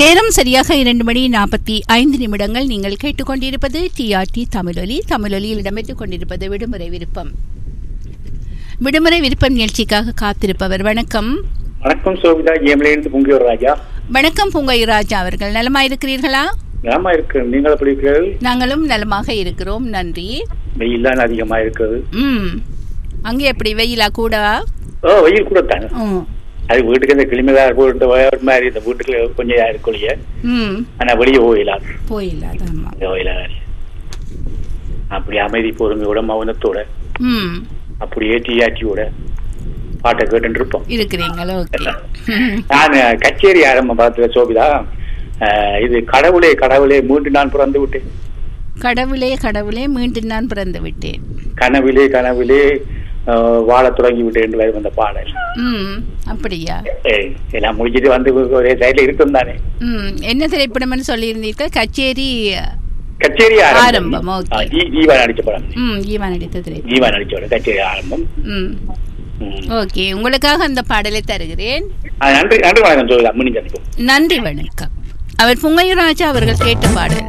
நேரம் சரியாக இரண்டு மணி நாற்பத்தி ஐந்து நிமிடங்கள் நீங்கள் கேட்டுக்கொண்டிருப்பது டிஆர்டி தமிழொலி தமிழொலியில் இடம்பெற்றுக் கொண்டிருப்பது விடுமுறை விருப்பம் விடுமுறை விருப்பம் நிகழ்ச்சிக்காக காத்திருப்பவர் வணக்கம் வணக்கம் சோபிதா ஏமலேருந்து பொங்கியூர் ராஜா வணக்கம் பூங்கை ராஜா அவர்கள் நலமாயிருக்கிறீர்களா நலமா இருக்கு நீங்கள் எப்படி இருக்கிறீர்கள் நாங்களும் நலமாக இருக்கிறோம் நன்றி வெயில் தான் அதிகமா இருக்குது ம் அங்கே எப்படி வெயிலா கூடவா ஓ வெயில் கூட தானே ம் அது வீட்டுக்கு இந்த கிளிமைதான் போட்டு ஒரு மாதிரி இந்த வீட்டுக்கு கொஞ்சம் இருக்கொழிய ம் ஆனா வெளியே போயிடலாம் போயில்லாத ஆமா போயிடலாம் அப்படி அமைதி பொறுமையோட மௌனத்தோட ம் அப்படியே டிஆர்டியோட பாட்டை கேட்டு இருப்போம் இருக்கிறீங்களா ஓகே நான் கச்சேரி ஆரம்பம் பார்த்த சோபிதா அஹ், இது கடவுளே கடவுளே மூன்று நான் பிறந்து விட்டேன் கடவுளே கடவுளே மீண்டும் நான் பிறந்து விட்டேன் கனவிலே கனவிலே அஹ், வாழத் தொடங்கி விட்டேன் என்று வரும் அந்த பாடல் ம் அப்படியா ஏய், எல்லாம் முடிஞ்சிட்டு வந்து ஒரே சைட்ல இருக்கும் தானே ம் என்ன திரைப்படம்னு சொல்லியிருந்தீர்கள் கச்சேரி கச்சேரி ஆரம்பம், ஆரம்பம் okay. ஆ, ஜீ- ஜீவா நடிச்ச படம் ம் ஈவா நடித்த திரைப்படம் ஜீவா நடிச்சோட கச்சேரி ஆரம்பம் ம் ம். ஓகே உங்களுக்காக அந்த பாடலை தருகிறேன் ஆ, நன்றி நன்றி வணக்கம் சொல்லலாம் முடிஞ்சு நன்றி வணக்கம் அவர் புங்கையூராஜா அவர்கள் கேட்ட பாடல்